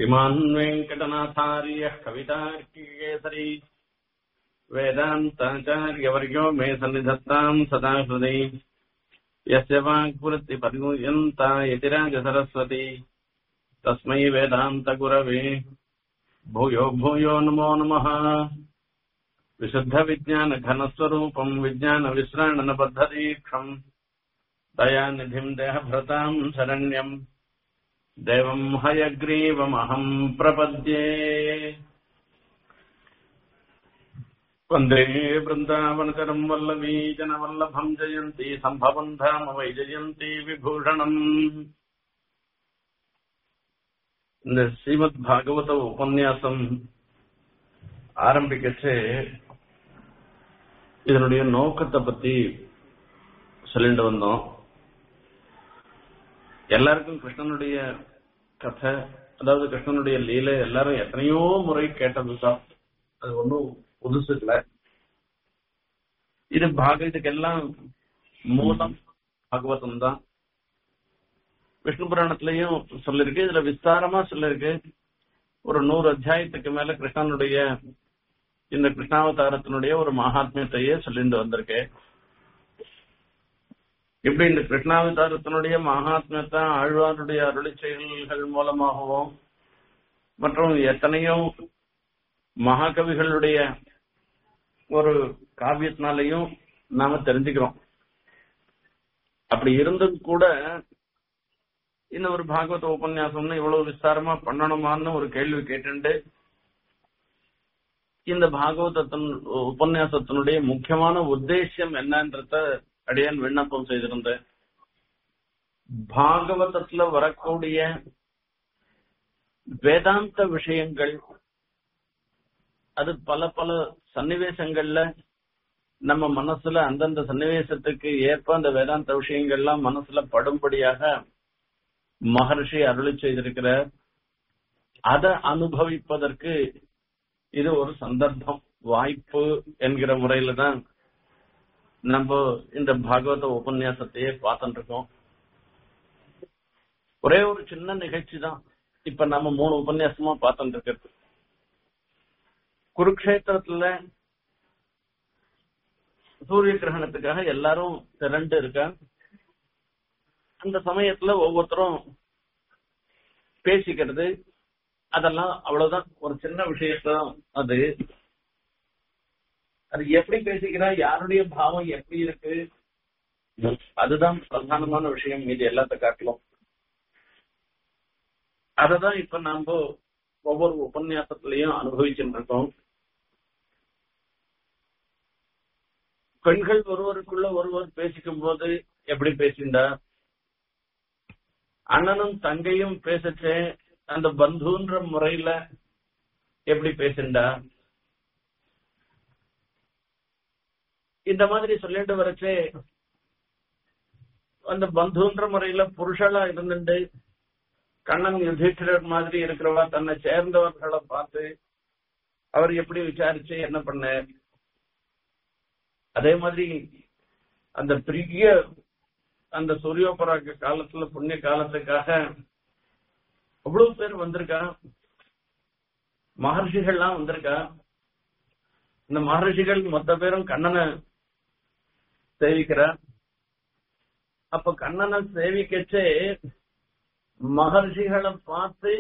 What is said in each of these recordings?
श्रीमान् वेङ्कटनाथार्यः कवितार्किकेसरी वेदान्ताचार्यवर्यो मे सन्निधत्ताम् सदा हृदि यस्य वाग्वृत्तिपर्यन्ता यतिराजसरस्वती तस्मै वेदान्तगुरवे भूयो भूयो नमो नमः विशुद्धविज्ञानघनस्वरूपम् विज्ञानविश्राणनबद्धदीक्षम् दयानिधिम् देहभृताम् शरण्यम् देवम् हयग्रीवमहम् प्रपद्ये वन्दे वृन्दावनकरम् वल्लवी जनवल्लभम् जयन्ती सम्भवम् धाम वैजयन्ती विभूषणम् இந்த ஸ்ரீமத் பாகவத உபன்யாசம் ஆரம்பிக்கச்சு இதனுடைய நோக்கத்தை பத்தி சொல்லிட்டு வந்தோம் எல்லாருக்கும் கிருஷ்ணனுடைய கதை அதாவது கிருஷ்ணனுடைய லீலை எல்லாரும் எத்தனையோ முறை கேட்டதுதான் அது ஒன்றும் புதுசு இல்லை இது பாக இதுக்கெல்லாம் மூலம் பாகவதம் தான் விஷ்ணு புராணத்திலையும் சொல்லிருக்கு இதுல விஸ்தாரமா சொல்லிருக்கு ஒரு நூறு அத்தியாயத்துக்கு மேல கிருஷ்ணனுடைய இந்த கிருஷ்ணாவதாரத்தினுடைய ஒரு மகாத்மியத்தையே சொல்லிட்டு வந்திருக்கு இப்படி இந்த கிருஷ்ணாவதாரத்தினுடைய மகாத்மியத்தை ஆழ்வாருடைய அருளி செயல்கள் மூலமாகவும் மற்றும் எத்தனையோ மகாகவிகளுடைய ஒரு காவியத்தினாலையும் நாம தெரிஞ்சுக்கிறோம் அப்படி இருந்தும் கூட இந்த ஒரு பாகவத உபன்யாசம்னு இவ்வளவு விஸ்தாரமா பண்ணணுமான்னு ஒரு கேள்வி கேட்டுண்டு இந்த பாகவதத்தின் உபன்யாசத்தினுடைய முக்கியமான உத்தேசியம் என்னன்றத அடியான் விண்ணப்பம் செய்திருந்தேன் பாகவதத்துல வரக்கூடிய வேதாந்த விஷயங்கள் அது பல பல சன்னிவேசங்கள்ல நம்ம மனசுல அந்தந்த சன்னிவேசத்துக்கு ஏற்ப அந்த வேதாந்த விஷயங்கள்லாம் மனசுல படும்படியாக மகர்ஷி அருளி செய்திருக்கிறார் அதை அனுபவிப்பதற்கு இது ஒரு சந்தர்ப்பம் வாய்ப்பு என்கிற முறையில தான் நம்ம இந்த பாகவத உபன்யாசத்தையே பார்த்துட்டு இருக்கோம் ஒரே ஒரு சின்ன நிகழ்ச்சி தான் இப்ப நம்ம மூணு உபன்யாசமா பார்த்துட்டு இருக்கிறது குருக்ஷேத்திரத்துல சூரிய கிரகணத்துக்காக எல்லாரும் திரண்டு இருக்காங்க அந்த சமயத்துல ஒவ்வொருத்தரும் பேசிக்கிறது அதெல்லாம் அவ்வளவுதான் ஒரு சின்ன விஷயத்தான் அது அது எப்படி பேசிக்கிறா யாருடைய பாவம் எப்படி இருக்கு அதுதான் பிரதானமான விஷயம் இது எல்லாத்த காட்டிலும் அததான் இப்ப நாம ஒவ்வொரு உபன்யாசத்திலையும் அனுபவிச்சுட்டு இருக்கோம் பெண்கள் ஒருவருக்குள்ள ஒருவர் பேசிக்கும் போது எப்படி பேசிண்டா அண்ணனும் தங்கையும் பேசச்சே அந்த பந்துன்ற முறையில எப்படி பேசிண்டா இந்த மாதிரி சொல்லிட்டு வரச்சே அந்த பந்துன்ற முறையில புருஷலா இருந்துட்டு கண்ணன் யுதிஷ்டர் மாதிரி இருக்கிறவா தன்னை சேர்ந்தவர்களை பார்த்து அவர் எப்படி விசாரிச்சு என்ன பண்ண அதே மாதிரி அந்த பெரிய அந்த சூரியோபராக காலத்துல புண்ணிய காலத்துக்காக அவ்வளவு பேர் வந்திருக்கா மகர்ஷிகள்லாம் வந்திருக்கா இந்த மகர்ஷிகள் மொத்த பேரும் கண்ணனை சேவிக்கிறார் அப்ப கண்ணனை சேவிக்கச்சே மகர்ஷிகளை பார்த்து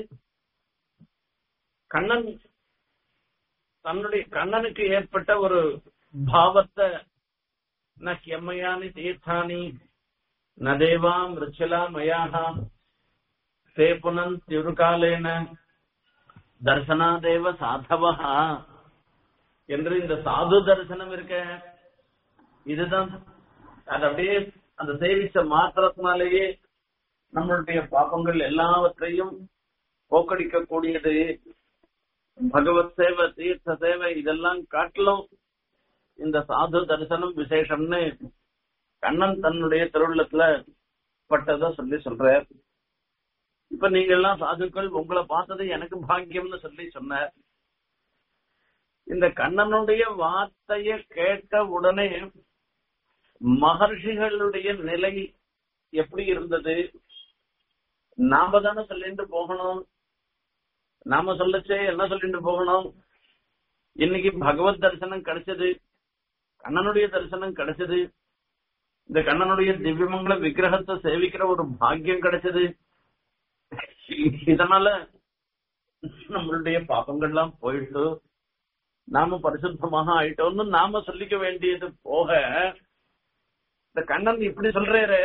கண்ணன் தன்னுடைய கண்ணனுக்கு ஏற்பட்ட ஒரு பாவத்தை ந கியம்மயானி தீர்த்தானி ந தேவாம் ரிச்சலா மயாக தே புனன் திருகாலேன தர்சனாதேவ சாதவா என்று இந்த சாது தரிசனம் இருக்க இதுதான் அது அப்படியே அந்த சேவிச்ச மாத்திரத்தினாலேயே நம்மளுடைய பாப்பங்கள் எல்லாவற்றையும் போக்கடிக்க கூடியது பகவத் சேவை தீர்த்த சேவை இதெல்லாம் காட்டிலும் இந்த சாது தரிசனம் விசேஷம்னு கண்ணன் தன்னுடைய திருவுள்ளத்துல பட்டதை சொல்லி சொல்றார் இப்ப நீங்க எல்லாம் சாதுக்கள் உங்களை பார்த்தது எனக்கு பாக்கியம்னு சொல்லி சொன்னார் இந்த கண்ணனுடைய வார்த்தைய கேட்ட உடனே மகர்ஷிகளுடைய நிலை எப்படி இருந்தது நாம தானே சொல்லிட்டு போகணும் நாம சொல்லச்சே என்ன சொல்லிட்டு போகணும் இன்னைக்கு பகவத் தரிசனம் கிடைச்சது கண்ணனுடைய தரிசனம் கிடைச்சது இந்த கண்ணனுடைய திவ்யமங்கல விக்கிரகத்தை சேவிக்கிற ஒரு பாக்கியம் கிடைச்சது இதனால நம்மளுடைய பாப்பங்கள்லாம் போயிட்டு நாம பரிசுத்தமாக ஆயிட்டோம்னு நாம சொல்லிக்க வேண்டியது போக இந்த கண்ணன் இப்படி சொல்றாரு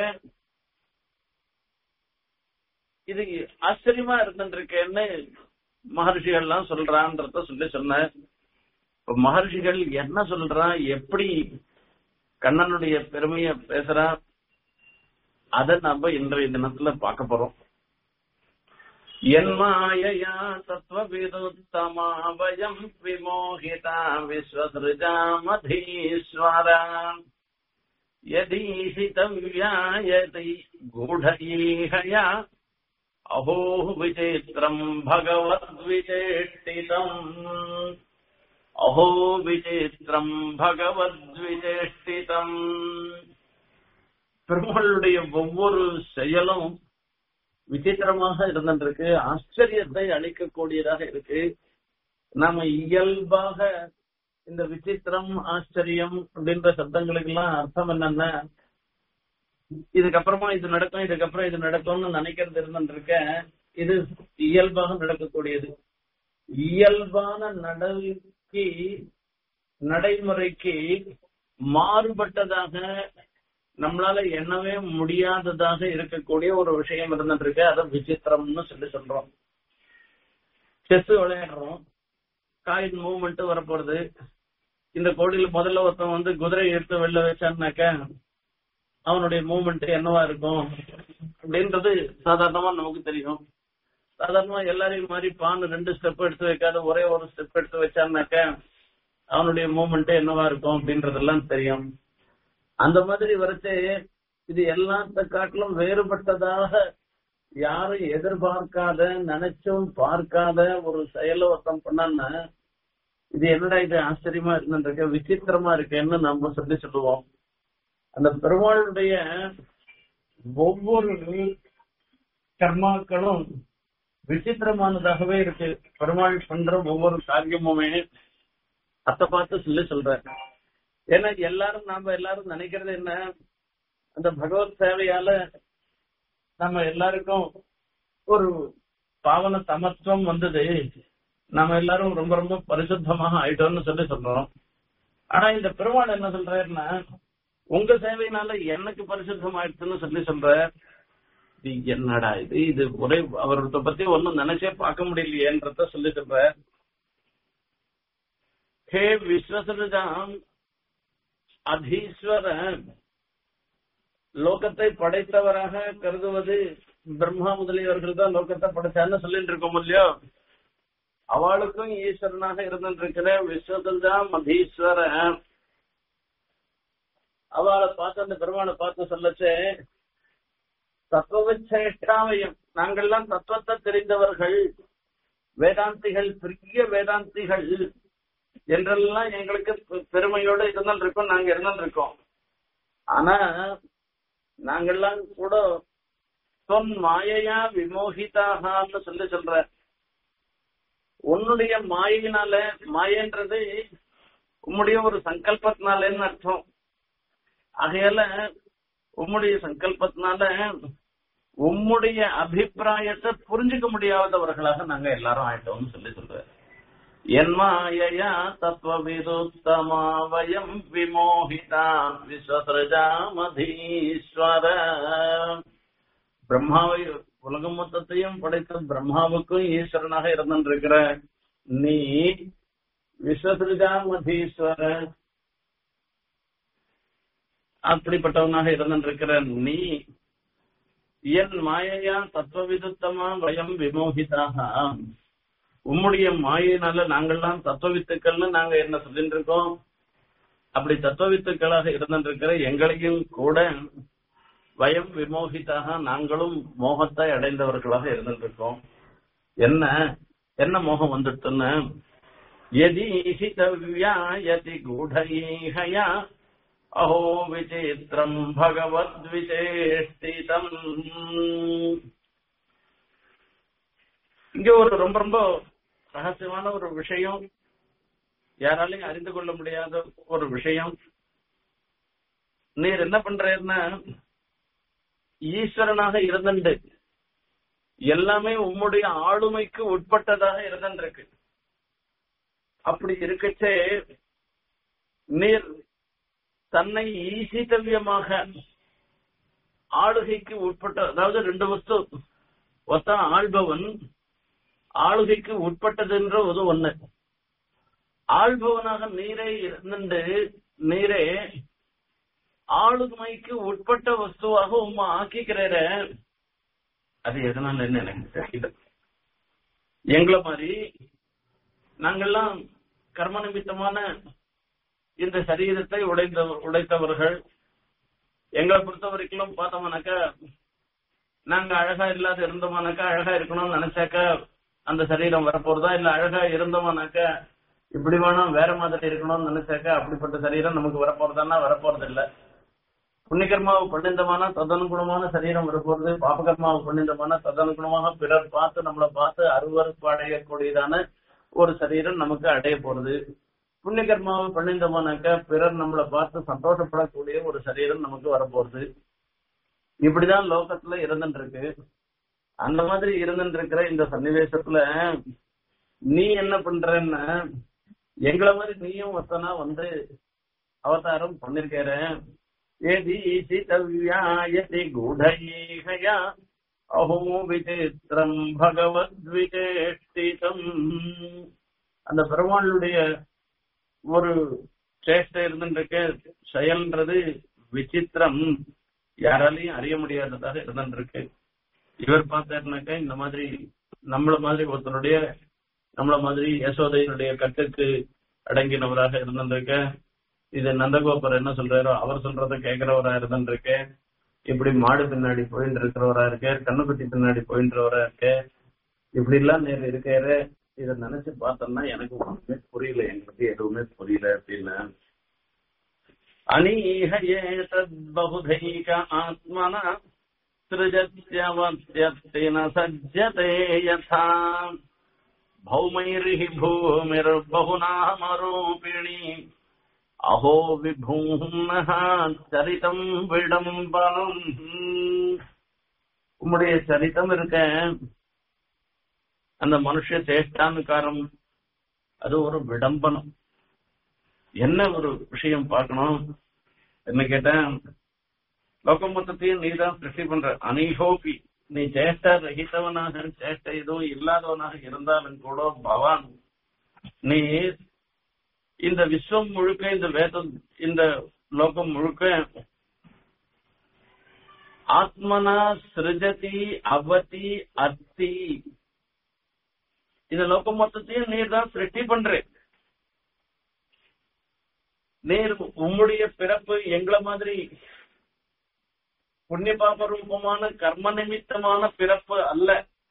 இது ஆச்சரியமா இருந்துருக்கேன்னு மகர்ஷிகள்லாம் சொல்றான்றத சொல்லி சொன்னேன் இப்ப மகர்ஷிகள் என்ன சொல்றா எப்படி கண்ணனுடைய பெருமைய பேசுறா அத நாம இன்றைய தினத்துல பார்க்க போறோம் यन्मायया तत्त्वविदुत्तमा वयम् विमोहिता विश्वसृजामधीश्वरा यदीशितव्यायति गूढईहया अहो विचित्रम् भगवद्विचेष्टितम् अहो विचित्रम् भगवद्विचेष्टितम् பெருமாளுடைய ஒவ்வொரு செயலும் விசித்திரமாக இருந்திருக்கு ஆச்சரியத்தை அளிக்கக்கூடியதாக இருக்கு நாம இயல்பாக இந்த விசித்திரம் ஆச்சரியம் அப்படின்ற சப்தங்களுக்கு எல்லாம் அர்த்தம் என்னன்னா இதுக்கப்புறமா இது நடக்கும் இதுக்கப்புறம் இது நடக்கும்னு நினைக்கிறது இருந்திருக்க இது இயல்பாக நடக்கக்கூடியது இயல்பான நடவுக்கு நடைமுறைக்கு மாறுபட்டதாக நம்மளால எண்ணவே முடியாததாக இருக்கக்கூடிய ஒரு விஷயம் இருந்துட்டு இருக்கு அதை விசித்திரம்னு சொல்லி சொல்றோம் செஸ் விளையாடுறோம் காயின் மூவ்மெண்ட் வரப்போறது இந்த கோடியில முதல்ல ஒருத்தன் வந்து குதிரை எடுத்து வெளில வச்சான்னாக்க அவனுடைய மூவ்மெண்ட் என்னவா இருக்கும் அப்படின்றது சாதாரணமா நமக்கு தெரியும் சாதாரணமா எல்லாரையும் மாதிரி பான் ரெண்டு ஸ்டெப் எடுத்து வைக்காத ஒரே ஒரு ஸ்டெப் எடுத்து வச்சான்னாக்க அவனுடைய மூவ்மெண்ட் என்னவா இருக்கும் அப்படின்றதெல்லாம் தெரியும் அந்த மாதிரி வரைச்சு இது எல்லாத்த காட்டிலும் வேறுபட்டதாக யாரும் எதிர்பார்க்காத நினைச்சும் பார்க்காத ஒரு செயலை ஒருத்தன் பண்ணான்னா இது என்னடா இது ஆச்சரியமா இருக்குன்னு விசித்திரமா இருக்கேன்னு நம்ம சொல்லி சொல்லுவோம் அந்த பெருமாளுடைய ஒவ்வொரு கர்மாக்களும் விசித்திரமானதாகவே இருக்கு பெருமாள் பண்ற ஒவ்வொரு காரியமுமே அத்தை பார்த்து சொல்லி சொல்ற ஏன்னா எல்லாரும் நாம எல்லாரும் நினைக்கிறது என்ன அந்த பகவத் சேவையால நம்ம எல்லாருக்கும் ஒரு பாவன சமத்துவம் வந்தது நாம எல்லாரும் ரொம்ப ரொம்ப பரிசுத்தமாக ஆயிட்டோம்னு சொல்லி சொல்றோம் ஆனா இந்த பெருமாள் என்ன சொல்றாருன்னா உங்க சேவையினால எனக்கு பரிசுத்தம் ஆயிடுச்சுன்னு சொல்லி சொல்ற இது என்னடா இது இது ஒரே அவர்கிட்ட பத்தி ஒன்னும் நினைச்சே பார்க்க முடியலையேன்றத சொல்லி சொல்ற ஹே விஸ்வசனுஜாம் அதீஸ்வர லோகத்தை படைத்தவராக கருதுவது பிரம்மா முதலியவர்கள் தான் லோகத்தை படைச்சான்னு சொல்லிட்டு இருக்கோம் இல்லையோ அவளுக்கும் ஈஸ்வரனாக இருந்திருக்கிற விஸ்வசன்தான் மதீஸ்வர அவளை பார்த்து அந்த பெருமாளை பார்த்து சொல்லச்சே தத்துவச்சேஷ்டாவையும் நாங்கள்லாம் தத்துவத்தை தெரிந்தவர்கள் வேதாந்திகள் பெரிய வேதாந்திகள் என்றெல்லாம் எங்களுக்கு பெருமையோட இருந்தால் இருக்கோம் நாங்க இருந்தால் இருக்கோம் ஆனா நாங்கெல்லாம் கூட தொன் மாயையா விமோகிதாகான்னு சொல்லி சொல்ற உன்னுடைய மாயினால மாயன்றது உம்முடைய ஒரு சங்கல்பத்தினாலன்னு அர்த்தம் ஆகையால உம்முடைய சங்கல்பத்தினால உம்முடைய அபிப்பிராயத்தை புரிஞ்சுக்க முடியாதவர்களாக நாங்க எல்லாரும் ஆயிட்டோம்னு சொல்லி சொல்ற என்மாயையா தத்துவவிதுத்தமா வயம் விமோகிதா விஸ்வசரஜாமதீஸ்வர பிரம்மாவை உலகம் மொத்தத்தையும் படைத்த பிரம்மாவுக்கும் ஈஸ்வரனாக இருந்திருக்கிற நீ விஸ்வசரஜாமதீஸ்வர அப்படிப்பட்டவனாக இருந்திருக்கிற நீ என் மாயையா தத்துவவிதுத்தமா வயம் விமோகிதாக உம்முடைய மாயினால நாங்கள்லாம் தத்துவவித்துக்கள்னு நாங்க என்ன சொல்லிட்டு இருக்கோம் அப்படி தத்துவவித்துக்களாக இருந்திருக்கிற எங்களையும் கூட வயம் விமோகிதாக நாங்களும் மோகத்தை அடைந்தவர்களாக இருந்திருக்கோம் என்ன என்ன மோகம் வந்துட்டுன்னு எதீஷிதவ்யாயதி கூடஈஹயா அஹோ விசித்திரம் பகவத் விசேஷ்டிதம் இங்க ஒரு ரொம்ப ரொம்ப ரகசியமான ஒரு விஷயம் யாராலையும் அறிந்து கொள்ள முடியாத ஒரு விஷயம் நீர் என்ன பண்றேன்னா ஈஸ்வரனாக இருந்துண்டு எல்லாமே உம்முடைய ஆளுமைக்கு உட்பட்டதாக இருந்திருக்கு அப்படி இருக்கச்சே நீர் தன்னை ஈசித்தவியமாக ஆளுகைக்கு உட்பட்ட அதாவது ரெண்டு வஸ்து ஒத்த ஆள்பவன் ஆளுகைக்கு உட்பட்டதுன்ற ஒரு ஒண்ணு ஆள்பவனாக நீரே இருந்துண்டு நீரே ஆளுமைக்கு உட்பட்ட வஸ்துவாக உம்மா ஆக்கிக்கிறேற அது எதனால என்ன எனக்கு தெரியல எங்களை மாதிரி நாங்கெல்லாம் கர்ம நிமித்தமான இந்த சரீரத்தை உடைந்த உடைத்தவர்கள் எங்களை பொறுத்த வரைக்கும் பார்த்தோம்னாக்கா நாங்க அழகா இல்லாத இருந்தோமானாக்கா அழகா இருக்கணும்னு நினைச்சாக்கா அந்த சரீரம் வரப்போறதா இல்ல அழகா இருந்தோமானாக்கா இப்படி வேணும் வேற மாதிரி இருக்கணும்னு நினைச்சாக்கா அப்படிப்பட்ட சரீரம் நமக்கு வரப்போறதான்னா வரப்போறது இல்ல புண்ணியகர்மாவு பண்ணிந்தமான ததனுகுணமான சரீரம் வரப்போறது பாபகர்மாவு பண்ணிந்தமான ததனுகுணமாக பிறர் பார்த்து நம்மளை பார்த்து அருவறுப்பு அடையக்கூடியதான ஒரு சரீரம் நமக்கு அடைய போறது புண்ணியகர்மாவை பண்ணிந்தோம்னாக்க பிறர் நம்மளை பார்த்து சந்தோஷப்படக்கூடிய ஒரு சரீரம் நமக்கு வரப்போறது இப்படிதான் லோகத்துல இருந்துட்டு இருக்கு அந்த மாதிரி இருந்துட்டு இருக்கிற இந்த சன்னிவேசத்துல நீ என்ன பண்றன்னா எங்களை மாதிரி நீயும் ஒத்தனா வந்து அவதாரம் பண்ணிருக்கிற ஏதி சிதவ்யாயதி கூடயேகயா அஹோ விசித்திரம் பகவத் விசேஷ்டிதம் அந்த பெருமாளுடைய ஒரு சேஷ்டை இருந்துருக்கு செயல்ன்றது விசித்திரம் யாராலையும் அறிய முடியாததாக இருந்துருக்கு இவர் பார்த்தாருனாக்கா இந்த மாதிரி நம்மள மாதிரி ஒருத்தருடைய நம்மள மாதிரி யசோதையினுடைய கட்டுக்கு அடங்கினவராக இருந்திருக்க இது நந்தகோபர் என்ன சொல்றாரோ அவர் சொல்றத கேட்கிறவரா இருந்திருக்க இப்படி மாடு பின்னாடி போயிட்டு இருக்கிறவரா இருக்க கண்ணுக்குட்டி பின்னாடி போயின்றவரா இருக்க இப்படி எல்லாம் நேர் இருக்காரு இத நினைச்சு பார்த்தோம்னா எனக்கு ஒண்ணுமே புரியல எங்களுக்கு எதுவுமே புரியல அப்படின்னு அனீஹயே தத்பகுதைக ஆத்மன सृजत्यवत्यत्तिन सज्जते यथा भौमैर्हि भूमिर्बहुनामरूपिणी अहो विभूम्नः சரிதம் விடம்பனம் உம்முடைய சரிதம் இருக்க அந்த மனுஷ சேஷ்டானுக்காரம் அது ஒரு விடம்பனம் என்ன ஒரு விஷயம் பார்க்கணும் என்ன கேட்டேன் லோகம் மொத்தத்தையும் நீ தான் சிருஷ்டி பண்ற அனீகோபி நீ சேஷ்ட ரகிதவனாக சேஷ்ட எதுவும் இல்லாதவனாக இருந்தாலும் கூட பவான் நீ இந்த விஸ்வம் முழுக்க இந்த வேதம் இந்த லோகம் முழுக்க ஆத்மனா சிருஜதி அவதி அத்தி இந்த லோகம் மொத்தத்தையும் நீர் தான் சிருஷ்டி பண்ற நீர் உம்முடைய பிறப்பு எங்களை மாதிரி புண்ணிய பாப ரூபமான கர்ம நிமித்தமான பிறப்பு அல்ல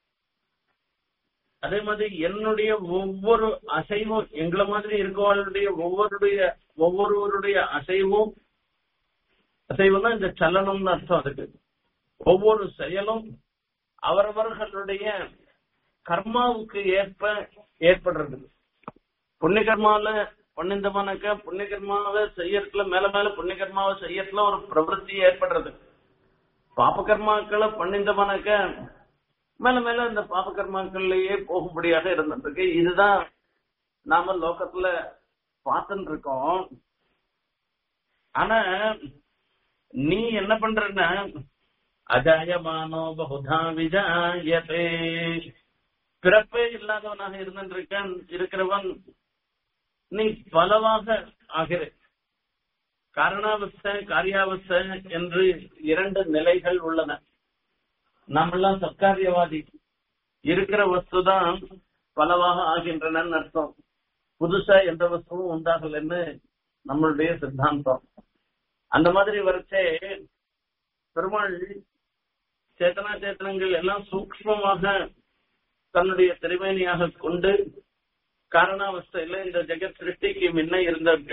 அதே மாதிரி என்னுடைய ஒவ்வொரு அசைவும் எங்களை மாதிரி இருக்கவங்களுடைய ஒவ்வொருடைய ஒவ்வொருவருடைய அசைவும் அசைவுனா இந்த சலனம்னு அர்த்தம் அதுக்கு ஒவ்வொரு செயலும் அவரவர்களுடைய கர்மாவுக்கு ஏற்ப ஏற்படுறது புண்ணிய கர்மால பண்ணிந்தமானாக்க புண்ணிய கர்மாவை செய்யறதுல மேல மேல புண்ணிய கர்மாவை செய்யறதுல ஒரு பிரவருத்தி ஏற்படுறது பாபகர்மாக்களை பண்ணிந்தமானாக்க மேல மேல இந்த பாபகர்மாக்கள்லயே போகும்படியாக இருந்துருக்கு இதுதான் நாம லோகத்துல பார்த்துட்டு இருக்கோம் ஆனா நீ என்ன பண்றன்னா அஜாயமானோ பகுதா விஜாயதே பிறப்பே இல்லாதவனாக இருந்திருக்கான் இருக்கிறவன் நீ பலவாக ஆகிற காரணாவஸ்தை காரியாவஸ்தை என்று இரண்டு நிலைகள் உள்ளன நம்மெல்லாம் சத்காரியவாதி இருக்கிற வஸ்துதான் பலவாக ஆகின்றன அர்த்தம் புதுசா எந்த வஸ்துவும் உண்டாகலன்னு நம்மளுடைய சித்தாந்தம் அந்த மாதிரி வரைச்சே பெருமாள் சேத்தனா சேத்தனங்கள் எல்லாம் சூக்மமாக தன்னுடைய திருமேனியாக கொண்டு காரணாவஸ்தையில இந்த ஜெகத் சிருஷ்டிக்கு முன்ன இருந்திருக்க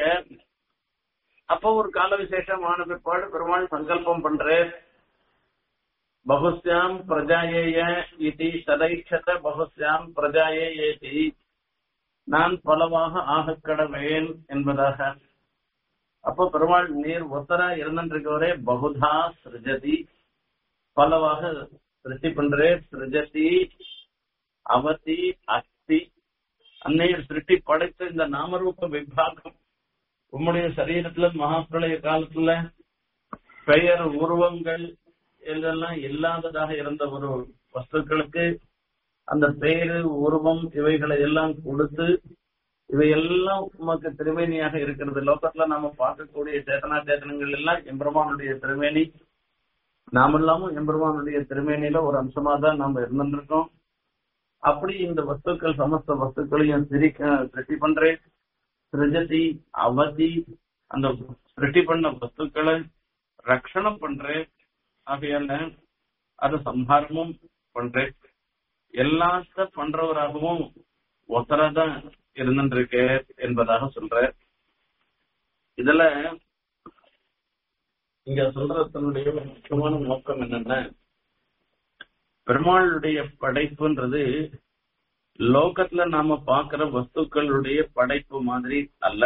அப்போ ஒரு கால விசேஷமான பிற்பாடு பெருமாள் சங்கல்பம் பண்ற பகுஸ்யாம் பிரஜாயேய இது சதைக்ஷத பகுஸ்யாம் பிரஜாயேயேதி நான் பலவாக ஆகக் கடவேன் என்பதாக அப்போ பெருமாள் நீர் ஒத்தரா இருந்திருக்கவரே பகுதா சிருஜதி பலவாக சிருஷ்டி பண்றே சிருஜதி அவதி அஸ்தி அன்னையர் சிருஷ்டி படைத்த இந்த நாமரூப விபாகம் உம்முடைய சரீரத்துல மகாபிரளய காலத்துல பெயர் உருவங்கள் இதெல்லாம் இல்லாததாக இருந்த ஒரு வஸ்துக்களுக்கு அந்த பெயரு உருவம் இவைகளை எல்லாம் கொடுத்து இவையெல்லாம் உமக்கு திருமேனியாக இருக்கிறது லோகத்துல நாம பார்க்கக்கூடிய சேத்தனா சேத்தனங்கள் எல்லாம் எம்பெருமானுடைய திருமேனி நாமெல்லாமும் எம்பெருமானுடைய திருமேனியில ஒரு அம்சமா தான் நாம இருந்திருக்கோம் அப்படி இந்த வஸ்துக்கள் சமஸ்த வஸ்துக்களையும் சிரிக்க சிருஷ்டி பண்றேன் சிருஜதி அவதி அந்த சிருஷ்டி பண்ண வஸ்துக்களை ரட்சணம் பண்றேன் ஆகையால அது சம்ஹாரமும் பண்றேன் எல்லாத்த பண்றவராகவும் ஒத்தராதான் இருந்துருக்கு என்பதாக சொல்ற இதுல இங்க சொல்றதனுடைய முக்கியமான நோக்கம் என்னன்னா பெருமாளுடைய படைப்புன்றது லோகத்துல நாம பாக்குற வஸ்துக்களுடைய படைப்பு மாதிரி அல்ல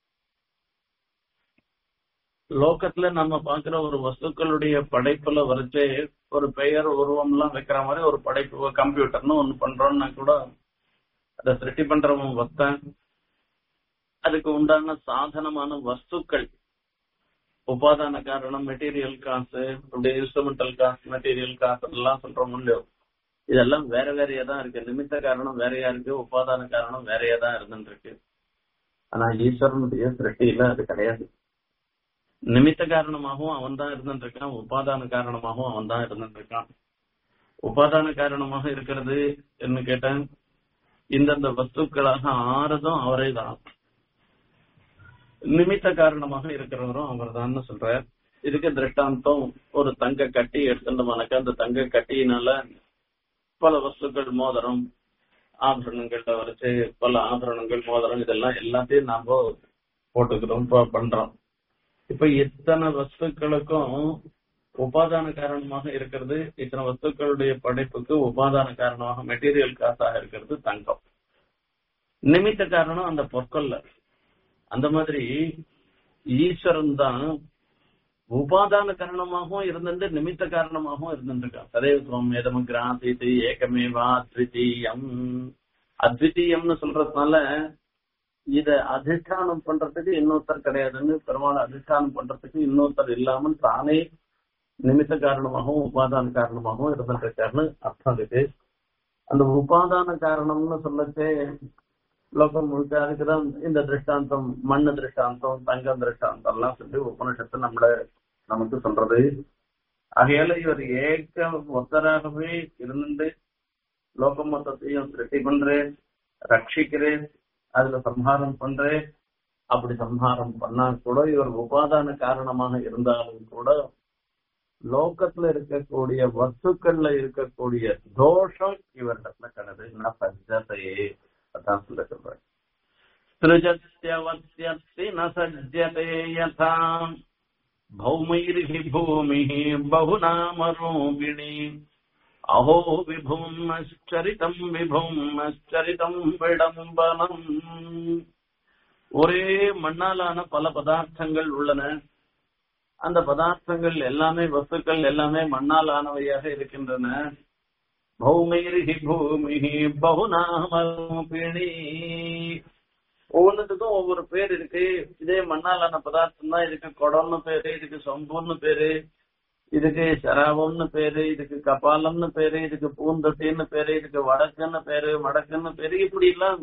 லோகத்துல நம்ம பாக்குற ஒரு வஸ்துக்களுடைய படைப்புல வரைச்சு ஒரு பெயர் உருவம் எல்லாம் வைக்கிற மாதிரி ஒரு படைப்பு கம்ப்யூட்டர்னு ஒண்ணு பண்றோம்னா கூட அதை சிருஷ்டி பண்றவன் வஸ்தான் அதுக்கு உண்டான சாதனமான வஸ்துக்கள் உபாதான காரணம் மெட்டீரியல் காசு அப்படி இன்ஸ்ட்ருமெண்டல் காசு மெட்டீரியல் காசு எல்லாம் சொல்றோம் இல்லையோ இதெல்லாம் வேற வேறையா தான் இருக்கு நிமித்த காரணம் வேறையா இருக்கு உபாதான காரணம் வேறையா தான் இருந்துருக்கு ஆனா ஈஸ்வரனுடைய சிருஷ்டியில அது கிடையாது நிமித்த காரணமாகவும் அவன் தான் இருந்துருக்கான் உபாதான காரணமாகவும் அவன் தான் இருந்துருக்கான் உபாதான காரணமாக இருக்கிறது என்ன கேட்டேன் இந்தந்த வஸ்துக்களாக ஆறதும் அவரே தான் நிமித்த காரணமாக இருக்கிறவரும் அவர் தான் சொல்றார் இதுக்கு திருஷ்டாந்தம் ஒரு தங்க கட்டி எடுத்துட்டோம்னாக்க அந்த தங்க கட்டியினால பல வஸ்துக்கள் மோதிரம் ஆபரணங்கள்ல வரைச்சு பல ஆபரணங்கள் மோதிரம் இதெல்லாம் எல்லாத்தையும் நாம போட்டுக்கிறோம் பண்றோம் இப்ப இத்தனை வஸ்துக்களுக்கும் உபாதான காரணமாக இருக்கிறது இத்தனை வஸ்துக்களுடைய படைப்புக்கு உபாதான காரணமாக மெட்டீரியல் காசாக இருக்கிறது தங்கம் நிமித்த காரணம் அந்த பொற்கொல்ல அந்த மாதிரி ஈஸ்வரன் தான் உபாதான காரணமாகவும் இருந்துட்டு நிமித்த காரணமாகவும் இருந்துருக்கான் சதேவம் ஏதம் கிராசித்து ஏகமேவா அத்விதீயம் அத்விதீயம்னு சொல்றதுனால இத அதிஷ்டானம் பண்றதுக்கு இன்னொருத்தர் கிடையாதுன்னு பெருமாள் அதிஷ்டானம் பண்றதுக்கு இன்னொருத்தர் இல்லாமல் தானே நிமித்த காரணமாகவும் உபாதான காரணமாகவும் இருந்துருக்காருன்னு அர்த்தம் இருக்கு அந்த உபாதான காரணம்னு சொல்லச்சே லோகம் முழுக்க அதுக்குதான் இந்த திருஷ்டாந்தம் மண்ணு திருஷ்டாந்தம் தங்கம் திருஷ்டாந்தம் எல்லாம் சொல்லி உபனிஷத்து நம்மள நமக்கு சொல்றது ஆகையால இவர் ஏக்க ஒத்தராகவே இருந்து லோகம் மொத்தத்தையும் சிருஷ்டி பண்றேன் ரட்சிக்கிறேன் அதுல சம்ஹாரம் பண்றேன் அப்படி சம்ஹாரம் பண்ணா கூட இவர் உபாதான காரணமாக இருந்தாலும் கூட லோகத்துல இருக்கக்கூடிய வஸ்துக்கள்ல இருக்கக்கூடிய தோஷம் இவரிடத்துல கிடையாது நான் சஜ்ஜதையே அதான் சொல்ல சொல்றேன் सृजत्यवत्यस्ति न सज्जते यथा भौमैर्हि भूमिः बहुनामरूपिणी अहो विभुम्नश्चरितम् विभुम्नश्चरितम् விடம்பனம் ஒரே மண்ணாலான பல பதார்த்தங்கள் உள்ளன அந்த பதார்த்தங்கள் எல்லாமே வஸ்துக்கள் எல்லாமே மண்ணால் ஆனவையாக இருக்கின்றன பௌமைரிஹி பூமிஹி பகுநாமரூபிணி ஒவ்வொன்றுத்துக்கும் ஒவ்வொரு பேர் இருக்கு இதே மண்ணாலான பதார்த்தம் தான் இதுக்கு குடம்னு பேரு இதுக்கு சொம்புன்னு பேரு இதுக்கு சராவம்னு பேரு இதுக்கு கபாலம்னு பேரு இதுக்கு பூந்தொட்டின்னு பேரு இதுக்கு வடக்குன்னு பேரு மடக்குன்னு பேரு இப்படி எல்லாம்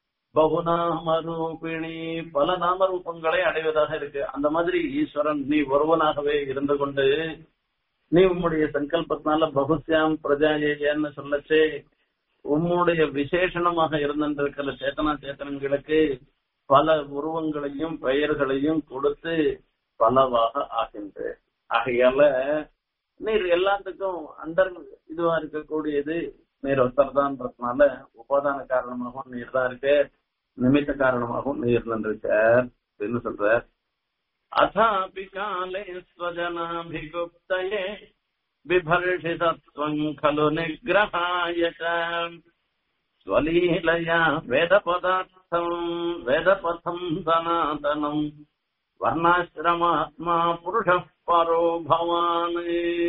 பகுநாமரூபிணி பல நாமரூபங்களை அடைவதாக இருக்கு அந்த மாதிரி ஈஸ்வரன் நீ ஒருவனாகவே இருந்து கொண்டு நீ உம்முடைய சங்கல்பத்தினால பகுஸ்யாம் பிரஜாயேன்னு சொல்லச்சே உம்முடைய விசேஷணமாக இருந்திருக்கிற சேத்தனா சேத்தனங்களுக்கு பல உருவங்களையும் பெயர்களையும் கொடுத்து பலவாக ஆகின்ற ஆகையால நீர் எல்லாத்துக்கும் அண்டர் இதுவா இருக்கக்கூடியது நீர் ஒருத்தர்தான்றதுனால உபாதான காரணமாகவும் நீர் தான் இருக்க நிமித்த காரணமாகவும் நீர் இருந்திருக்க அப்படின்னு சொல்ற அதாபி காலே ஸ்வஜனாபிகுப்தயே बिभर्षितत्वम् खलु निग्रहाय च स्वलीलया वेदपदार्थम् वेदपथम् सनातनम् वर्णाश्रमात्मा पुरुषः परो भवान्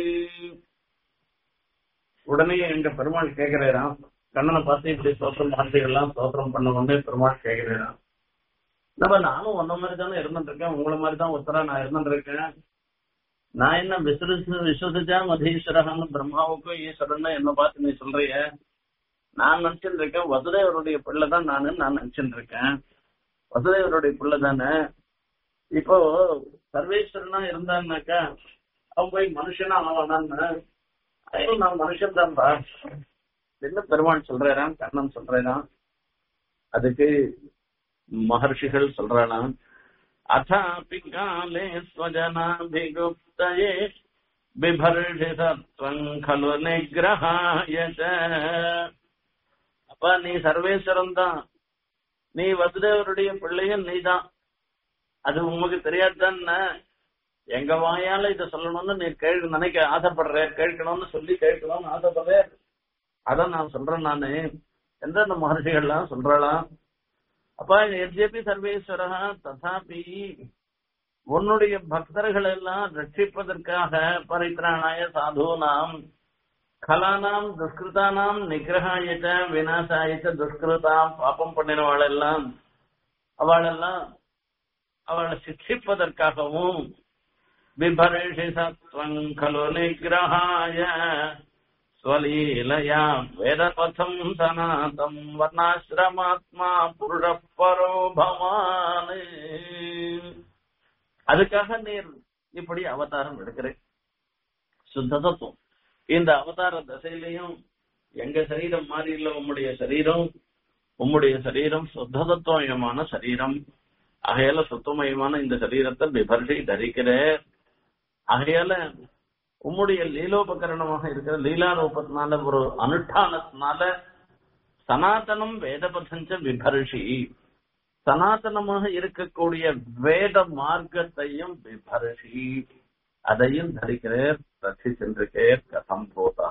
உடனே எங்க பெருமாள் கேக்குறாராம் கண்ணனை பார்த்து இப்படி ஸ்தோத்திரம் வார்த்தைகள்லாம் ஸ்தோத்திரம் பண்ண உடனே பெருமாள் கேக்குறாராம் நம்ம நானும் ஒன்ன மாதிரி தானே இருந்துருக்கேன் உங்களை மாதிரி தான் உத்தரா நான் இருந்துருக்கேன் நான் என்ன விசுவசி விஸ்வசிச்சா மதீஸ்வரகான்னு பிரம்மாவுக்கும் ஈஸ்வரன் என்ன பார்த்து நீ சொல்றிய நான் நினைச்சுட்டு இருக்கேன் வசுதேவருடைய பிள்ளை தான் நானு நான் நினைச்சுட்டு இருக்கேன் வசுதேவருடைய பிள்ளை தானே இப்போ சர்வேஸ்வரனா இருந்தான்னாக்கா அவன் போய் மனுஷனா ஆவானான்னு ஐயோ நான் மனுஷன் தான்பா என்ன பெருமாள் சொல்றாராம் கண்ணன் சொல்றாராம் அதுக்கு மகர்ஷிகள் சொல்றானாம் அதாபி காலே ஸ்வஜனாபிகுப்தயே பிபர்ஷிதத்வம் खलु நிகிரகாய அப்பா நீ சர்வேஸ்வரன் தான் நீ வசுதேவருடைய பிள்ளையும் நீதான் அது உங்களுக்கு தெரியாதுதானே எங்க வாயால இத சொல்லணும்னு நீ கேள்வி நினைக்க ஆசைப்படுற கேட்கணும்னு சொல்லி கேட்கணும்னு ஆசைப்படுற அதான் நான் சொல்றேன் நானு எந்தெந்த மகர்ஷிகள்லாம் சொல்றாளாம் அப்பா எத்யபி சர்வேஸ்வரா ததாபி உன்னுடைய பக்தர்கள் எல்லாம் ரட்சிப்பதற்காக பரித்ராணாய சாதுனாம் கலானாம் துஷ்கிருதானாம் நிகிரகாயச்ச விநாசாயச்ச துஷ்கிருதாம் பாப்பம் பண்ணினவாளெல்லாம் அவளெல்லாம் அவளை சிக்ஷிப்பதற்காகவும் बिभर्षि सत्त्वम् खलु निग्रहाय स्वलीलया वेदपथम् सनातम् वर्णाश्रमात्मा पुरुषः परो भवान् அதுக்காக நீர் இப்படி அவதாரம் எடுக்கிறேன் சுத்த தத்துவம் இந்த அவதார தசையிலையும் எங்க சரீரம் மாறி இல்ல உம்முடைய சரீரம் உம்முடைய சரீரம் சுத்த தத்துவமயமான சரீரம் ஆகையால சுத்தமயமான இந்த சரீரத்தை விபர்ஷி தரிக்கிற ஆகையால உம்முடைய லீலோபகரணமாக இருக்கிற லீலா ரூபத்தினால ஒரு அனுஷ்டானத்தினால சனாதனம் வேதபதஞ்ச விபர்ஷி சனாதனமாக இருக்கக்கூடிய வேத மார்க்கத்தையும் விபர்ஷி அதையும் தரிக்கிறேர் ரட்சி சென்றிருக்கேர் கதம் போதா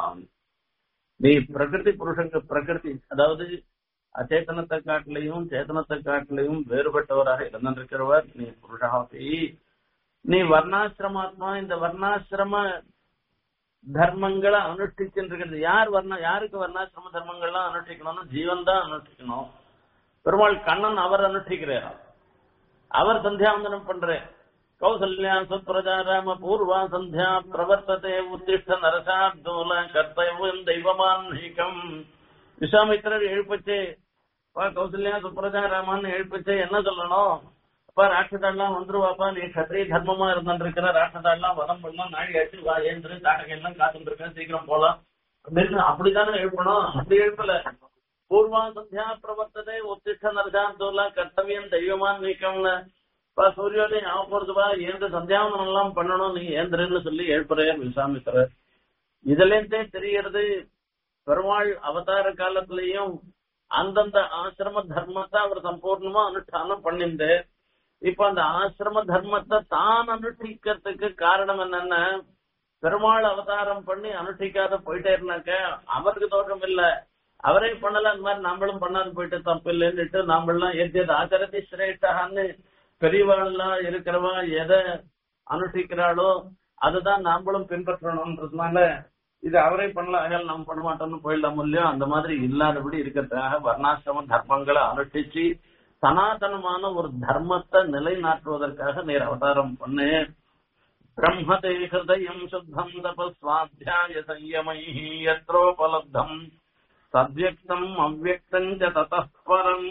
நீ பிரகிருதி புருஷங்க பிரகிருதி அதாவது அச்சேதனத்தை காட்டிலையும் சேதனத்தை காட்டிலையும் வேறுபட்டவராக இருந்திருக்கிறவர் நீ புருஷாபி நீ வர்ணாசிரமாத்மா இந்த வர்ணாசிரம தர்மங்களை அனுஷ்டிச்சுருக்கிறது யார் வர்ண யாருக்கு வர்ணாசிரம தர்மங்கள்லாம் அனுஷ்டிக்கணும்னா ஜீவன் தான் அனுஷ்டிக்கணும் பெருமாள் கண்ணன் அவர் அனுஷ்டிக்கிறார் அவர் சந்தியாவந்தனம் பண்ற கௌசல்யா சுப்ரஜா ராம பூர்வா சந்தியா பிரவர்த்ததே உத்திஷ்ட நரசார்தூல கர்த்தவியம் தெய்வமான்ஹிகம் விஸ்வாமித்திரர் எழுப்பச்சே அப்பா கௌசல்யா சுப்ரஜா ராமான்னு எழுப்பிச்சு என்ன சொல்லணும் அப்பா ராட்சதாள்லாம் வந்துருவாப்பா நீ கத்திரிய தர்மமா இருந்துருக்கிற ராட்சதாள்லாம் வதம் பண்ணலாம் நாழி ஆச்சு வா ஏந்திரு தாட்டகம் எல்லாம் காத்துட்டு இருக்கேன் சீக்கிரம் போலாம் அப்படின்னு அப்படித்தானே எழுப்பணும் அப்படி எழுப்பல பூர்வா சந்தியா பிரவர்த்ததே உத்திஷ்ட நரசாந்தூர்ல கர்த்தவியம் தெய்வமான் நீக்கம்னு இப்ப சூரியோதயம் ஆக போறதுப்பா ஏந்து சந்தியாவனம் எல்லாம் பண்ணணும் நீ ஏந்திரன்னு சொல்லி எழுப்புறேன் விஸ்வாமித்திரர் இதுல இருந்தே தெரியறது பெருமாள் அவதார காலத்திலையும் அந்தந்த ஆசிரம தர்மத்தை அவர் சம்பூர்ணமா அனுஷ்டானம் பண்ணிண்டு இப்ப அந்த ஆசிரம தர்மத்தை தான் அனுஷ்டிக்கிறதுக்கு காரணம் என்னன்னா பெருமாள் அவதாரம் பண்ணி அனுஷ்டிக்காத போயிட்டே இருந்தாக்க அவருக்கு தோஷம் இல்ல அவரே பண்ணல அந்த மாதிரி நாமளும் பண்ணாது போயிட்டு தப்பு இல்லைன்னுட்டு நாமெல்லாம் எது ஆச்சரதி சிரேஷ்டான்னு பெரியவாள்லாம் இருக்கிறவா எதை அனுஷ்டிக்கிறாளோ அதுதான் நாமளும் பின்பற்றணும்ன்றதுனால இது அவரே பண்ணல ஆகையால் நம்ம பண்ண மாட்டோம்னு போயிடலாம் இல்லையோ அந்த மாதிரி இல்லாதபடி இருக்கிறதுக்காக வர்ணாசிரம தர்மங்களை அனுஷ்டிச்சு சனாதனமான ஒரு தர்மத்தை நிலைநாட்டுவதற்காக நீர் அவதாரம் பண்ணு பிரம்மதே ஹிருதயம் சுத்தம் தபஸ்வாத்தியாய சயமை யத்ரோபலப்தம் சத்யக்தம் அவ்வக்தம் தத்தப்பரம்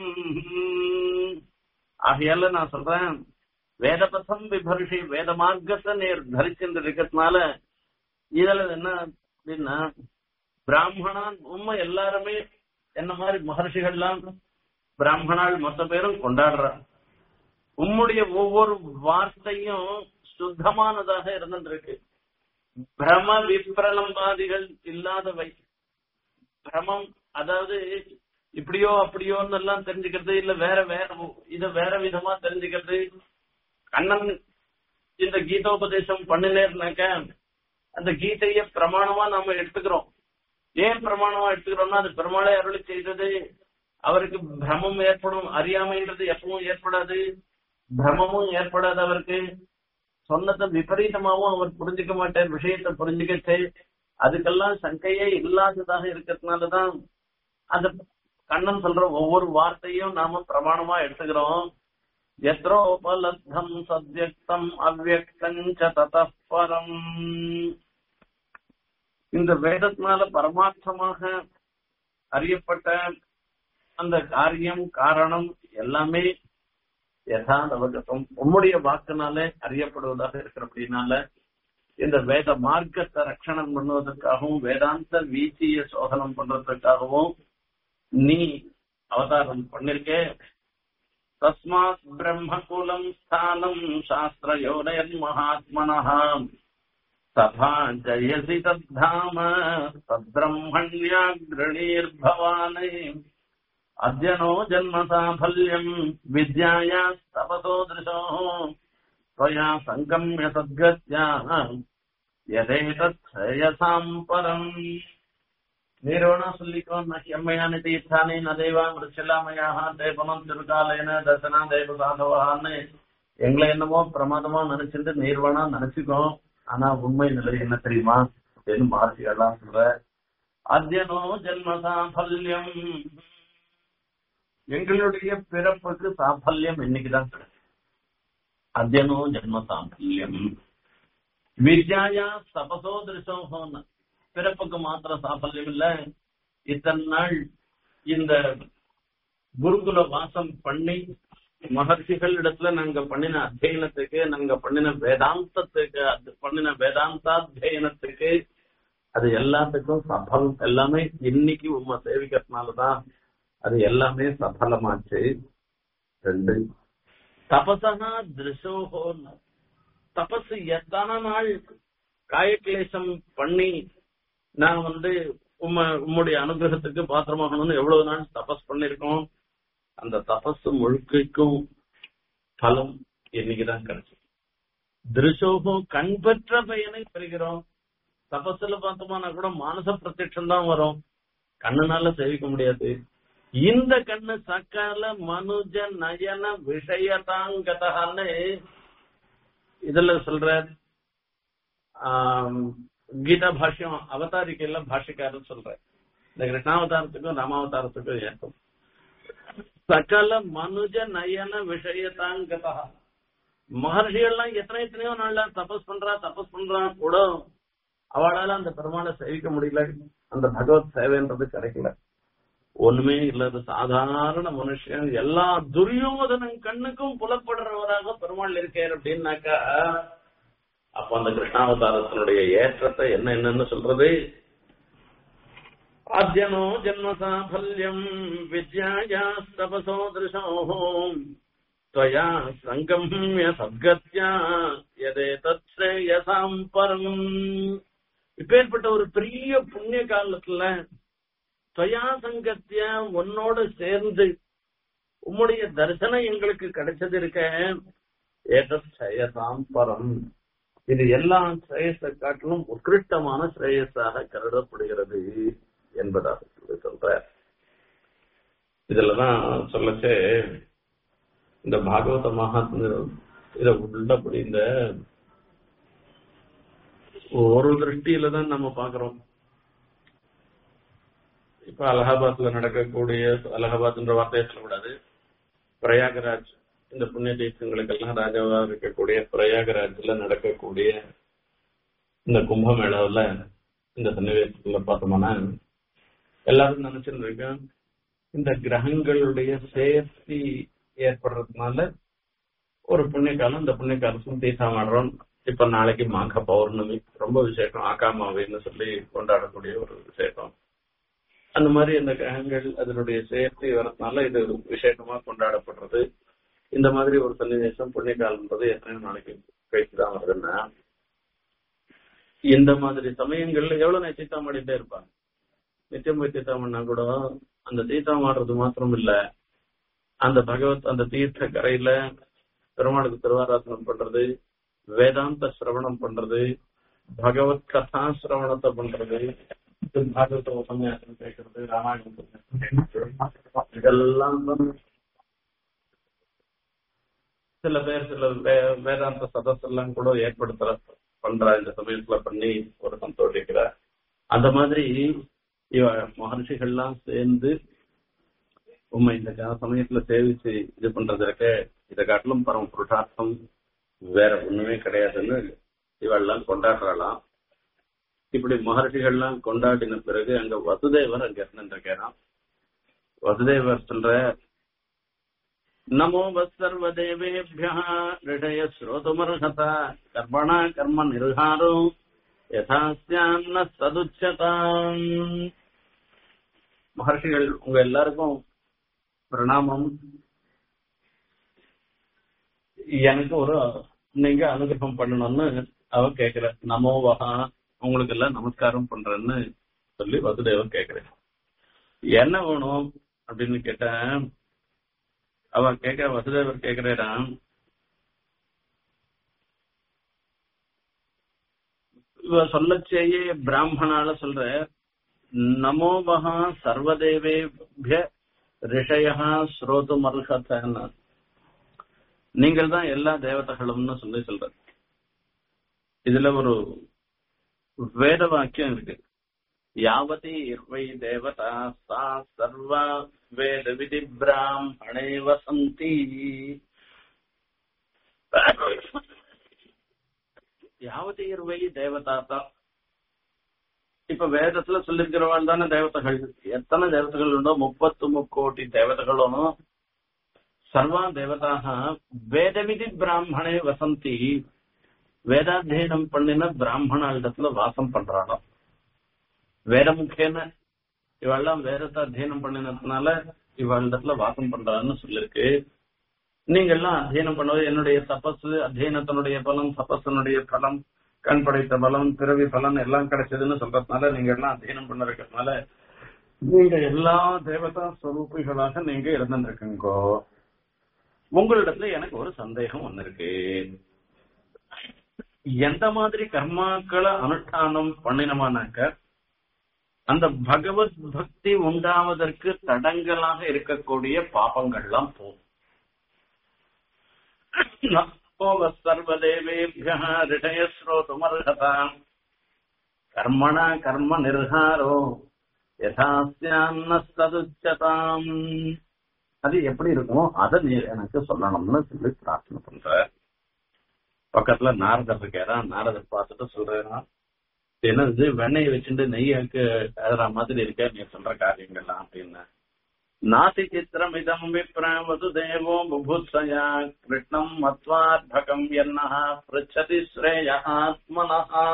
ஆகையால நான் சொல்றேன் வேதபதம் விபர்ஷி வேத மார்க்கத்தை நீர் தரிச்சுட்டு இருக்கிறதுனால இதுல என்ன அப்படின்னா பிராமணான் உண்மை எல்லாருமே என்ன மாதிரி மகர்ஷிகள்லாம் பிராமணால் மொத்த பேரும் கொண்டாடுறா உம்முடைய ஒவ்வொரு வார்த்தையும் சுத்தமானதாக இருந்திருக்கு பிரம விப்ரலம்பாதிகள் இல்லாதவை பிரமம் அதாவது இப்படியோ அப்படியோன்னு எல்லாம் தெரிஞ்சுக்கிறது இல்ல வேற வேற இத வேற விதமா தெரிஞ்சுக்கிறது கண்ணன் இந்த கீதோபதேசம் பண்ணினேர்னாக்க அந்த கீதைய பிரமாணமா நாம எடுத்துக்கிறோம் ஏன் பிரமாணமா எடுத்துக்கிறோம்னா அது பெருமாளை அருளி செய்தது அவருக்கு பிரமம் ஏற்படும் அறியாமைன்றது எப்பவும் ஏற்படாது பிரமமும் ஏற்படாது அவருக்கு சொன்னதை விபரீதமாவும் அவர் புரிஞ்சுக்க மாட்டார் விஷயத்தை புரிஞ்சுக்கச்சு அதுக்கெல்லாம் சங்கையே இல்லாததாக இருக்கிறதுனாலதான் அந்த கண்ணன் சொல்ற ஒவ்வொரு வார்த்தையும் நாம பிரமாணமா எடுத்துக்கிறோம் எத்ரோபலப்தம் சத்யக்தம் அவ்வக்தஞ்ச ததப்பரம் இந்த வேதத்தினால பரமார்த்தமாக அறியப்பட்ட அந்த காரியம் காரணம் எல்லாமே யதாதவகத்தம் உம்முடைய வாக்குனாலே அறியப்படுவதாக இருக்கிறபடினால இந்த வேத மார்க்கத்தை ரட்சணம் பண்ணுவதற்காகவும் வேதாந்த வீச்சிய சோதனம் பண்றதுக்காகவும் நீ அவதாரம் பண்ணிருக்கே தஸ்மாத் பிரம்மகுலம் ஸ்தானம் சாஸ்திரயோனயன் மகாத்மனஹா சபா ஜயசி தத்தாம தத்பிரம்மண்யாகிரணீர்பவானை அத்யனோ ஜன்ம சாஃபல்யம் வித்யாயாஸ்தபசோ திருஷோ त्वया सङ्गम्य सद्गत्या यदेतत् श्रेयसाम् परम् நீரோனா சொல்லிக்கோ எம்மையான தீர்த்தானே நதேவா மிருச்சலாமையாக தேவனம் திருகாலேன தசனா தேவ சாதவான்னு எங்களை என்னமோ பிரமாதமா நினைச்சிட்டு நீர்வானா நினைச்சுக்கோ ஆனா உண்மை நிலை என்ன தெரியுமா அப்படின்னு மகர்ஷிகள்லாம் சொல்ற அத்தியனோ ஜென்ம சாஃபல்யம் எங்களுடைய பிறப்புக்கு சாஃபல்யம் இன்னைக்குதான் கிடைக்கும் அத்தியனோ ஜென்ம சாஃபல்யம் வித்யாயா தபசோ திருஷோன்னு பிறப்புக்கு மாத்திர சாஃபல்யம் இல்ல இத்தனை நாள் இந்த குருகுல வாசம் பண்ணி மகர்ஷிகள் இடத்துல நாங்க பண்ணின அத்தியனத்துக்கு நாங்க பண்ணின வேதாந்தத்துக்கு அது பண்ணின வேதாந்தாத்தியனத்துக்கு அது எல்லாத்துக்கும் சபலம் எல்லாமே இன்னைக்கு உண்மை சேவிக்கிறதுனாலதான் அது எல்லாமே சபலமாச்சு ரெண்டு தபசனா திருஷோகோன்னு தபஸ் எத்தனை நாள் காயக்லேசம் பண்ணி நான் வந்து உம்ம உம்முடைய அனுகிரகத்துக்கு பாத்திரமாகணும்னு எவ்வளவு நாள் தபஸ் பண்ணிருக்கோம் அந்த தபஸ் முழுக்கைக்கும் பலம் இன்னைக்குதான் கிடைச்சு திருஷோகம் கண் பெற்ற பயனை பெறுகிறோம் தபஸ்ல பார்த்தோம்னா கூட மானச பிரத்யட்சம் தான் வரும் கண்ணுனால சேவிக்க முடியாது இந்த கண்ணு சக்கால மனுஜ நயன விஷயதாங்கதான்னு இதுல சொல்ற கீதா பாஷ்யம் அவதாரிக்கையில பாஷ்யக்காரர் சொல்ற இந்த கிருஷ்ணாவதாரத்துக்கும் ராமாவதாரத்துக்கும் ஏற்கும் சகல மனுஜ நயன விஷயதாங்கதா மகர்ஷிகள்லாம் எத்தனை எத்தனையோ நாள்ல தபஸ் பண்றா தபஸ் பண்றா கூட அவளால அந்த பெருமாளை சேவிக்க முடியல அந்த பகவத் சேவைன்றது கிடைக்கல ஒண்ணுமே இல்லாத சாதாரண மனுஷன் எல்லா துரியோதனன் கண்ணுக்கும் புலப்படுறவராக பெருமாள் இருக்கார் அப்படின்னாக்கா அப்ப அந்த கிருஷ்ணாவதாரத்தினுடைய ஏற்றத்தை என்ன என்னன்னு சொல்றது ஆத்யனோ ஜன்ம சாஃபல்யம் வித்யாயாஸ்தபசோ திருஷோம் त्वया सङ्गम्य சத்கத்யா எதே தத் ஸ்ரேயசாம் பரம் இப்பேற்பட்ட ஒரு பெரிய புண்ணிய காலத்துல துவயா சங்கத்திய உன்னோடு சேர்ந்து உம்முடைய தரிசனம் எங்களுக்கு கிடைச்சது இருக்க ஏத ஸ்ரேயசாம் பரம் இது எல்லா ஸ்ரேயஸை காட்டிலும் உத்கிருஷ்டமான ஸ்ரேயஸாக கருதப்படுகிறது என்பதாக சொல்லி சொல்ற இதுலதான் சொல்லச்சே இந்த பாகவத மகாத்ம இத உள்ளபடி இந்த ஒரு திருஷ்டியில தான் நம்ம பாக்குறோம் இப்ப அலகாபாத்ல நடக்கக்கூடிய அலகாபாத்ன்ற வார்த்தையை சொல்லக்கூடாது பிரயாகராஜ் இந்த புண்ணிய தீர்த்தங்களுக்கெல்லாம் ராஜாவா இருக்கக்கூடிய பிரயாகராஜ்ல நடக்கக்கூடிய இந்த கும்பமேளாவில் இந்த சன்னிவேசத்துல பார்த்தோம்னா எல்லாரும் நினைச்சிட்டு இருக்கோம் இந்த கிரகங்களுடைய சேர்த்தி ஏற்படுறதுனால ஒரு புண்ணிய காலம் இந்த புண்ணிய காலத்துல தீர்த்தமாடுறோம் இப்ப நாளைக்கு மாக பௌர்ணமி ரொம்ப விசேஷம் ஆகாமாவின்னு சொல்லி கொண்டாடக்கூடிய ஒரு விசேஷம் அந்த மாதிரி இந்த கிரகங்கள் அதனுடைய சேர்த்து வரதுனால இது விசேஷமா கொண்டாடப்படுறது இந்த மாதிரி ஒரு சன்னிவேசம் புண்ணிய காலம்ன்றது எத்தனை நாளைக்கு கழிச்சுதான் வருதுன்னா இந்த மாதிரி சமயங்கள்ல எவ்வளவு நேரம் தீர்த்தம் ஆடிட்டே இருப்பாங்க நித்தியம் போய் தீர்த்தம் பண்ணா கூட அந்த தீர்த்தம் ஆடுறது மாத்திரம் இல்ல அந்த பகவத் அந்த தீர்த்த கரையில பெருமாளுக்கு திருவாராசனம் பண்றது வேதாந்த சிரவணம் பண்றது பகவத் கதா சிரவணத்தை பண்றது பாகவத உபன்யாசம் கேட்கறது ராமாயணம் உபன்யாசம் கேட்கறது, இதெல்லாம் தான் சில பேர் சில வே- வேதாந்த சதஸ் எல்லாம் கூட ஏற்படுத்துற பண்றா இந்த சமயத்துல பண்ணி ஒரு சந்தோஷிக்கிற அந்த மாதிரி இவ மகர்ஷிகள்லாம் சேர்ந்து உண்மை இந்த கா- சமயத்துல சேவிச்சு இது பண்றது இருக்க இதை காட்டிலும் பரம புருஷார்த்தம் வேற ஒண்ணுமே கிடையாதுன்னு இவெல்லாம் கொண்டாடுறாளாம் இப்படி மகர்ஷிகள்லாம் கொண்டாடின பிறகு அங்க வசுதேவர் அங்க இருந்துருக்கிறான் வசுதேவர் சொல்ற நமோ வசர்வதேவேபிய ரிடய ஸ்ரோதுமர்ஹத கர்மணா கர்ம நிர்ஹாரோ யதாஸ்யான்ன சதுச்சதாம் மகர்ஷிகள் உங்க எல்லாருக்கும் பிரணாமம் எனக்கு ஒரு நீங்க அனுகிரகம் பண்ணணும்னு அவ கேக்குற நமோவகா உங்களுக்கு எல்லாம் நமஸ்காரம் பண்றேன்னு சொல்லி வசுதேவர் கேக்குறேன் என்ன வேணும் அப்படின்னு கேட்டேன் அவ கேக்குற வசுதேவர் கேக்குறான் இவ சொல்லச்சேயே பிராமணால சொல்ற நமோபகா சர்வதேவேபிய ரிஷயா ஸ்ரோதும் அர்ஹத்தன்னு நீங்கள் தான் எல்லா தேவதைகளும்னு சொல்லி சொல்ற இதுல ஒரு வேத வாக்கியம் இருக்கு யாவதி இர்வை தேவதா சா சர்வ வேத விதி பிராமணே வசந்தி யாவதி இர்வை தேவதா தான் இப்ப வேதத்துல சொல்லிருக்கிறவள் தானே தேவதைகள் எத்தனை தேவதைகள் உண்டோ முப்பத்து முக்கோடி தேவதைகளும் சர்வா தேவதாக வேதவிதி பிராமணே வசந்தி வேதாத்தியனம் பண்ணின பிராமணாளிடத்துல வாசம் பண்றாளாம் வேதமுக்கேன இவெல்லாம் வேதத்தை அத்தியனம் பண்ணினதுனால இவளிடத்துல வாசம் பண்றான்னு சொல்லிருக்கு நீங்க எல்லாம் அத்தியனம் பண்ணது என்னுடைய தபசு அத்தியனத்தினுடைய பலம் தபஸனுடைய பலம் கண் படைத்த பலம் பிறவி பலன் எல்லாம் கிடைச்சதுன்னு சொல்றதுனால நீங்க எல்லாம் அத்தியனம் பண்ண இருக்கிறதுனால நீங்க எல்லா தேவதா ஸ்வரூபிகளாக நீங்க இருந்திருக்கீங்கோ உங்களிடத்துல எனக்கு ஒரு சந்தேகம் வந்திருக்கு எந்த மாதிரி கர்மாக்களை அனுஷ்டானம் பண்ணினமானாக்க அந்த பகவத் பக்தி உண்டாவதற்கு தடங்கலாக இருக்கக்கூடிய பாபங்கள்லாம் போகும் நப்போவ சர்வதேவேபிய ரிஷயஸ்ரோதுமர்ஹதாம் கர்மணா கர்ம நிர்ஹாரோ யதாஸ்யான்ன சதுச்சதாம் அது எப்படி இருக்குமோ அதை நீ எனக்கு சொல்லணும்னு சொல்லி பிரார்த்தனை பண்ற பக்கத்துல நாரதர் இருக்காரா நாரதர் பார்த்துட்டு சொல்றேன் என்னது வெண்ணெய் வச்சுட்டு நெய்யாக்கு எழுற மாதிரி இருக்க நீ சொல்ற காரியங்கள்லாம் அப்படின்னு நாசி சித்திரம் இதம் விப்ர வசுதேவோ புபுத்சயா கிருஷ்ணம் மத்வார்பகம் என்ன பிருச்சதி ஸ்ரேய ஆத்மனஹா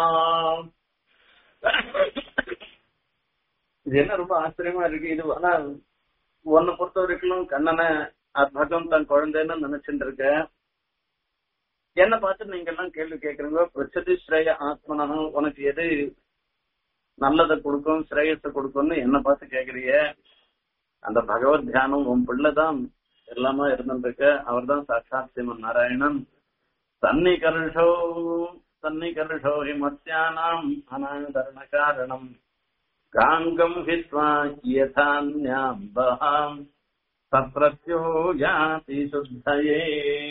இது என்ன ரொம்ப ஆச்சரியமா இருக்கு இது ஆனா உன்னை பொறுத்த வரைக்கும் கண்ணனை அர்ப்பகம் தன் குழந்தைன்னு நினைச்சுட்டு இருக்க என்ன பார்த்து நீங்க எல்லாம் கேள்வி கேக்குறீங்க பிரச்சதி ஸ்ரேய ஆத்மனா உனக்கு எது நல்லதை கொடுக்கும் ஸ்ரேயத்தை கொடுக்கும்னு என்ன பார்த்து கேக்குறீங்க அந்த பகவத் தியானம் உன் பிள்ளைதான் எல்லாமா இருந்துருக்க அவர் தான் சாட்சாத் சிவன் நாராயணன் சன்னிகர்ஷோ சன்னிகர்ஷோ ஹி மத்தியானாம் அனாதரண காரணம் காங்கம் ஹித்வா யதான்யாம் பஹாம் சத்ரத்யோ யாதி சுத்தயே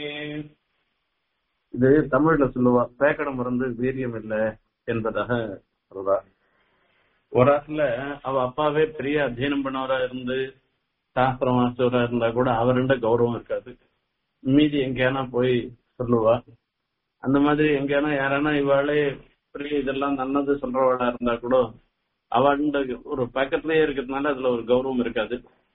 இது தமிழ்ல சொல்லுவா பேக்கடம் மருந்து வீரியம் இல்ல என்பதாக சொல்றா ஒரு ஆத்துல அவ அப்பாவே பெரிய அத்தியனம் பண்ணவரா இருந்து சாஸ்திரம் வாசிச்சவரா இருந்தா கூட அவருண்ட கௌரவம் இருக்காது மீதி எங்கேயானா போய் சொல்லுவா அந்த மாதிரி எங்கேயானா யாரானா இவாளே பெரிய இதெல்லாம் நல்லது சொல்றவளா இருந்தா கூட அவண்ட ஒரு பக்கத்திலேயே இருக்கிறதுனால அதுல ஒரு கௌரவம் இருக்காது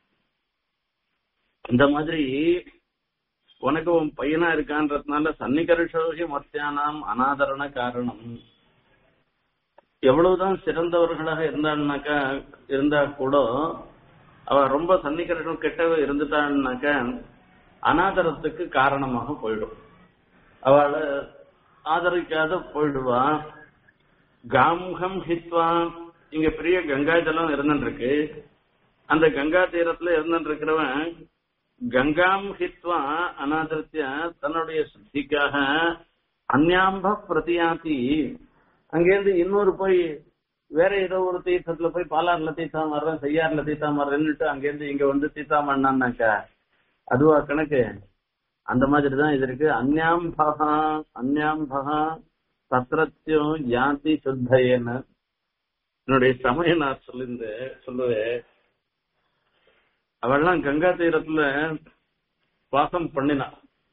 இந்த மாதிரி உனக்கு உன் பையனா இருக்கான்றதுனால சன்னிகர்ஷோகி மத்தியானாம் அனாதரண காரணம் எவ்வளவுதான் சிறந்தவர்களாக இருந்தான்னாக்கா இருந்தா கூட அவ ரொம்ப சன்னிகர்ஷம் கெட்டவ இருந்துட்டான்னாக்க அனாதரத்துக்கு காரணமாக போயிடும் அவளை ஆதரிக்காத போயிடுவா காம்ஹம் ஹித்வா இங்க பெரிய கங்கா ஜலம் இருந்துட்டு இருக்கு அந்த கங்கா தீரத்துல இருந்துட்டு இருக்கிறவன் கங்காம் ஹித்வா அனாதரத்திய தன்னுடைய சுத்திக்காக அந்யாம்ப பிரதியாதி அங்கேருந்து இன்னொரு போய் வேற ஏதோ ஒரு தீர்த்தத்துல போய் பாலாறுல தீர்த்தம் மாறுறேன் செய்யாறுல தீர்த்தம் மாறுறேன்னுட்டு அங்கேருந்து இங்க வந்து தீர்த்தம் பண்ணான்னாக்கா அதுவா கணக்கு அந்த மாதிரி தான் இது இருக்கு அந்யாம்பகா அந்யாம்பகா தத்ரத்தியம் யாதி சுத்தையன்னு என்னுடைய சமயனார் சொல்லிருந்து சொல்லுவேன் அவெல்லாம் கங்கா தீரத்துல வாசம் பண்ணினா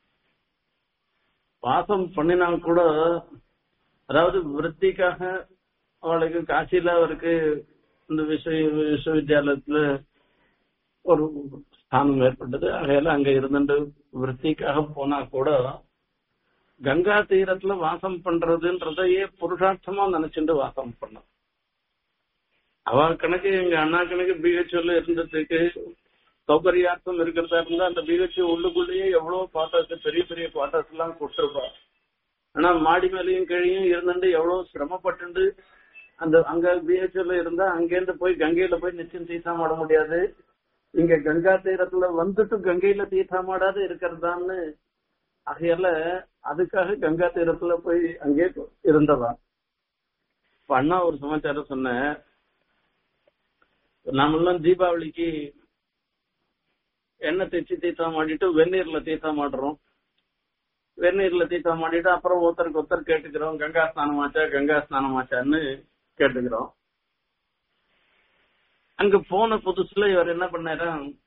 வாசம் பண்ணினா கூட அதாவது விருத்திக்காக அவளுக்கு காசியில அவருக்கு இந்த விஸ்வ விஸ்வவித்யாலயத்துல ஒரு ஸ்தானம் ஏற்பட்டது ஆகையால அங்க இருந்துட்டு விருத்திக்காக போனா கூட கங்கா தீரத்துல வாசம் பண்றதுன்றதையே புருஷார்த்தமா நினைச்சுட்டு வாசம் பண்ண அவ கணக்கு எங்க அண்ணா கணக்கு பிஹெச்ல இருந்ததுக்கு சௌகரியார்த்தம் இருக்கிறதா இருந்தா அந்த பிஹெச் உள்ளுக்குள்ளேயே எவ்வளவு குவார்டர்ஸ் பெரிய பெரிய குவார்டர்ஸ் எல்லாம் கொடுத்துருப்பா ஆனா மாடி மேலையும் கீழையும் இருந்துட்டு எவ்வளவு சிரமப்பட்டு அந்த அங்க பிஹெச்ல இருந்தா அங்கேருந்து போய் கங்கையில போய் நிச்சயம் தீர்த்தம் ஆட முடியாது இங்க கங்கா தீரத்துல வந்துட்டு கங்கையில தீர்த்தம் ஆடாது இருக்கிறதான்னு ஆகையால அதுக்காக கங்கா தீரத்துல போய் அங்கே இருந்தவா இப்ப அண்ணா ஒரு சமாச்சாரம் சொன்ன நாமெல்லாம் தீபாவளிக்கு எண்ணெய் தேய்ச்சி தீர்த்தம் ஆடிட்டு வெந்நீர்ல தீர்த்தம் ஆடுறோம் வெந்நீர்ல தீர்த்தம் ஆடிட்டு அப்புறம் ஒருத்தருக்கு ஒருத்தர் கேட்டுக்கிறோம் கங்கா ஸ்நானம் ஆச்சா கங்கா ஸ்நானம் ஆச்சான்னு கேட்டுக்கிறோம் அங்க போன புதுசுல இவர் என்ன பண்ணாரு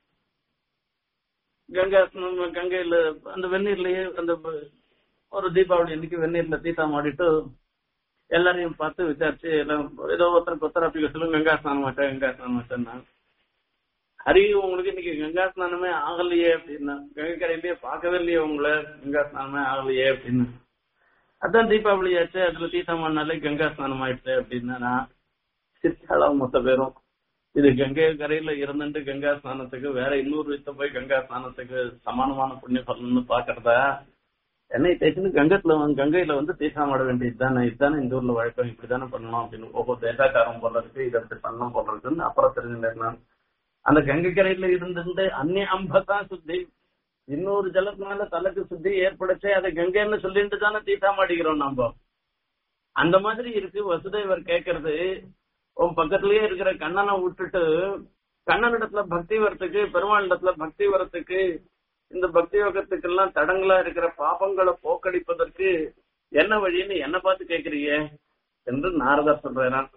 கங்கா ஸ்நானம் கங்கையில அந்த வெந்நீர்லயே அந்த ஒரு தீபாவளி அன்னைக்கு வெந்நீர்ல தீர்த்தம் ஆடிட்டு எல்லாரையும் பார்த்து விசாரிச்சு எல்லாம் ஏதோ ஒருத்தருக்கு ஒருத்தர் அப்படி சொல்லுங்க கங்கா ஸ்நானம் ஆச்சா கங்கா ஸ்நானம் ஆச்சான்னா ஹரி உங்களுக்கு இன்னைக்கு கங்கா ஸ்நானமே ஆகலையே அப்படின்னா கங்கை கரையிலேயே பார்க்கவே இல்லையே உங்களை கங்கா ஸ்நானமே ஆகலையே அப்படின்னு அதான் தீபாவளி ஆச்சு அதுல தீர்த்தம் பண்ணாலே கங்கா ஸ்நானம் ஆயிடுச்சு அப்படின்னா நான் சிற்றாளம் மொத்த பேரும் இது கங்கை கரையில இருந்துட்டு கங்கா ஸ்நானத்துக்கு வேற இன்னொரு வித்த போய் கங்கா ஸ்நானத்துக்கு சமானமான புண்ணிய பலன்னு பாக்குறதா என்னை தேய்ச்சின்னு கங்கத்துல வந்து கங்கையில வந்து தீர்த்தம் ஆட வேண்டியது தானே இதுதானே இந்த ஊர்ல வழக்கம் இப்படிதானே பண்ணணும் அப்படின்னு ஒவ்வொரு தேசாக்காரம் போல இருக்கு இதை எடுத்து பண்ணணும் போல இருக்குன்னு அப்புறம் தெரிஞ்சுட்டேன் அந்த கங்கை கரையில இருந்துட்டு அந்நிய அம்பதா சுத்தி இன்னொரு ஜலத்தினால தலைக்கு சுத்தி ஏற்படுச்சே அதை கங்கைன்னு சொல்லிட்டு தானே தீர்த்தம் ஆடிக்கிறோம் நம்ம அந்த மாதிரி இருக்கு வசுதேவர் கேக்குறது உன் பக்கத்திலேயே இருக்கிற கண்ணனை விட்டுட்டு கண்ணனிடத்துல பக்தி வரத்துக்கு பெருமாளிடத்துல பக்தி வரத்துக்கு இந்த பக்தி யோகத்துக்கு எல்லாம் தடங்களா இருக்கிற பாபங்களை போக்கடிப்பதற்கு என்ன வழின்னு என்ன பார்த்து கேக்குறீங்க என்று நாரதர் சொல்றான்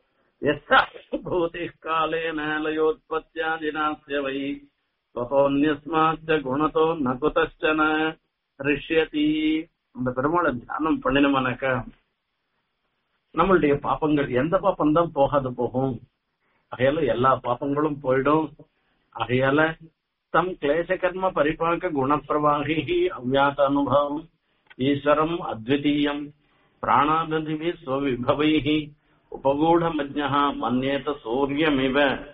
பூதி காலேன லயோத்பத்தியாதினாஸ்ய வை ஸ்வதோன்யஸ்மாச்ச குணத்தோ நகுதச்சன ரிஷ்யதி அந்த பெருமாளை தியானம் பண்ணினோம்னாக்கா நம்மளுடைய பாப்பங்கள் எந்த பாப்பம் தான் போகாது போகும் ஆகையால எல்லா பாப்பங்களும் போயிடும் ஆகையால தம் கிளேச கர்ம பரிபாக குணப்பிரவாகி அவ்யாத அனுபவம் ஈஸ்வரம் அத்விதீயம் பிராணாதிபி ஸ்வவிபவைஹி உபகூடமஜ்ஞ மன்யேத சூரியமிவ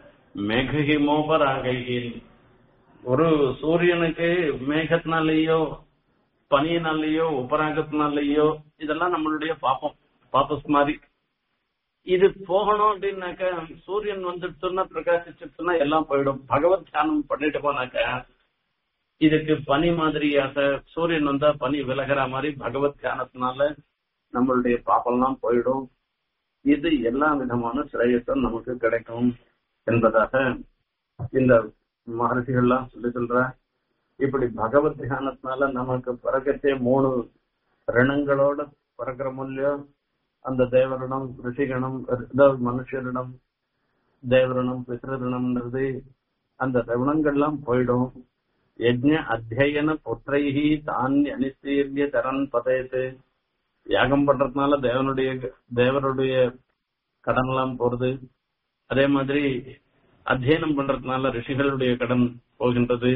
மேகஹிமோபராகையின் ஒரு சூரியனுக்கு மேகத்தினாலேயோ பனியினாலேயோ உபராகத்தினாலேயோ இதெல்லாம் நம்மளுடைய பாப்பம் பாப்பஸ் மாதிரி இது போகணும் அப்படின்னாக்க சூரியன் வந்துடுச்சுன்னா பிரகாசிச்சுன்னா எல்லாம் போயிடும் பகவத் தியானம் பண்ணிட்டு போனாக்க இதுக்கு பனி மாதிரியாக சூரியன் வந்தா பனி விலகிற மாதிரி பகவத் தியானத்தினால நம்மளுடைய பாப்பெல்லாம் போயிடும் இது எல்லா விதமான சிரேயஸும் நமக்கு கிடைக்கும் என்பதாக இந்த மகர்ஷிகள்லாம் சொல்லி சொல்ற இப்படி பகவத் தியானத்தினால நமக்கு பிறக்கத்தே மூணு ரணங்களோட பிறக்கிற மூலியம் அந்த தேவரிடம் ரிஷிகணம் அதாவது மனுஷரிடம் தேவரிடம் பித்ருணம்ன்றது அந்த ரணங்கள்லாம் போயிடும் யஜ்ஞ அத்தியன புத்திரைஹி தான் அனிஸ்தீரிய தரன் பதயத்து யாகம் பண்றதுனால தேவனுடைய தேவருடைய கடன் எல்லாம் போறது அதே மாதிரி அத்தியனம் பண்றதுனால ரிஷிகளுடைய கடன் போகின்றது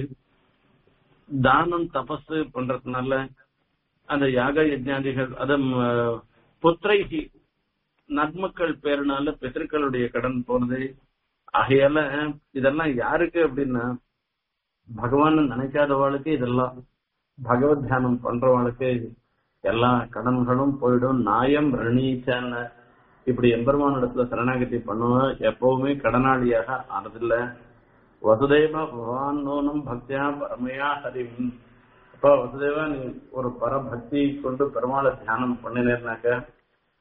தானம் தபஸ் பண்றதுனால அந்த யாக யஜ்ஞாதிகள் அத புத்திரைகி நன்மக்கள் பேருனால பிதர்களுடைய கடன் போறது ஆகையால இதெல்லாம் யாருக்கு அப்படின்னா பகவான் நினைக்காதவாளுக்கு இதெல்லாம் பகவத் தியானம் பண்றவாளுக்கு எல்லா கடன்களும் போயிடும் நாயம் ரணீச்சான்னு இப்படி எம்பெருமான இடத்துல சரணாகதி பண்ணுவோம் எப்பவுமே கடனாளியாக ஆனதில்ல வசுதேவ பகவான் நோனும் பக்தியா பரமையா ஹரிம் அப்ப வசுதேவா நீ ஒரு பரபக்தி கொண்டு பெருமாளை தியானம் பண்ணினேர்னாக்க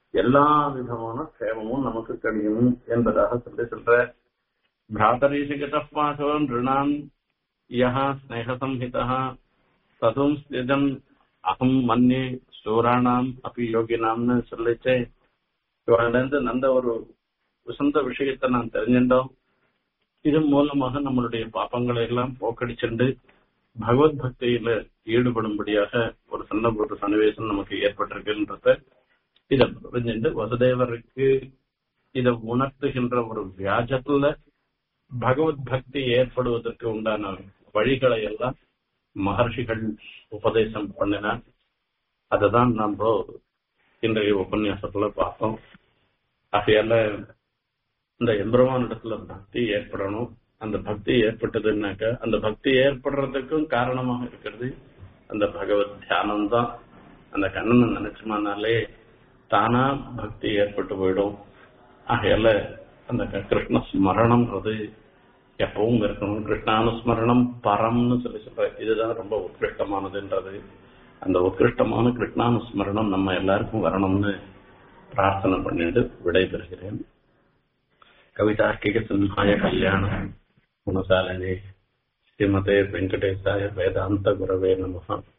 எல்லா விதமான சேமமும் நமக்கு கிடைக்கும் என்பதாக சொல்லி சொல்ற பிராதரீசிகதப்பாசோ நிருணாம் யஹா ஸ்நேகசம்ஹிதா ததும் ஸ்திதம் அகம் மன்னே சூராணாம் அப்படி யோகினாம்னு சொல்லிச்சே இவனிலிருந்து நல்ல ஒரு உசந்த விஷயத்தை நான் தெரிஞ்சிட்டோம் இதன் மூலமாக நம்மளுடைய பாப்பங்களை எல்லாம் போக்கடிச்சுண்டு பகவத் பக்தியில ஈடுபடும்படியாக ஒரு சின்ன ஒரு சன்னிவேசம் நமக்கு ஏற்பட்டிருக்குன்றத இதை புரிஞ்சுட்டு வசுதேவருக்கு இதை உணர்த்துகின்ற ஒரு வியாஜத்துல பகவத் பக்தி ஏற்படுவதற்கு உண்டான வழிகளை எல்லாம் மகர்ஷிகள் உபதேசம் பண்ணினார் அததான் நம்ம இன்றைய உபன்யாசத்துல பார்த்தோம் ஆகையால இந்த எம்பெருமான் இடத்துல பக்தி ஏற்படணும் அந்த பக்தி ஏற்பட்டதுன்னாக்க அந்த பக்தி ஏற்படுறதுக்கும் காரணமாக இருக்கிறது அந்த பகவத் தியானம் தான் அந்த கண்ணனை நினைச்சோம்னாலே தானா பக்தி ஏற்பட்டு போயிடும் ஆகையால அந்த கிருஷ்ண ஸ்மரணம்ன்றது எப்பவும் இருக்கணும் கிருஷ்ணானுஸ்மரணம் பரம்னு சொல்லி சொல்ற இதுதான் ரொம்ப உத்கிருஷ்டமானதுன்றது அந்த உத்கிருஷ்டமான கிருஷ்ணானுஸ்மரணம் நம்ம எல்லாருக்கும் வரணும்னு பிரார்த்தனை பண்ணிட்டு விடைபெறுகிறேன் கவிதார்க்கிக சிம்ஹாய கல்யாணம் குணசாலினி ஸ்ரீமதே வெங்கடேசாய வேதாந்த குரவே நமகா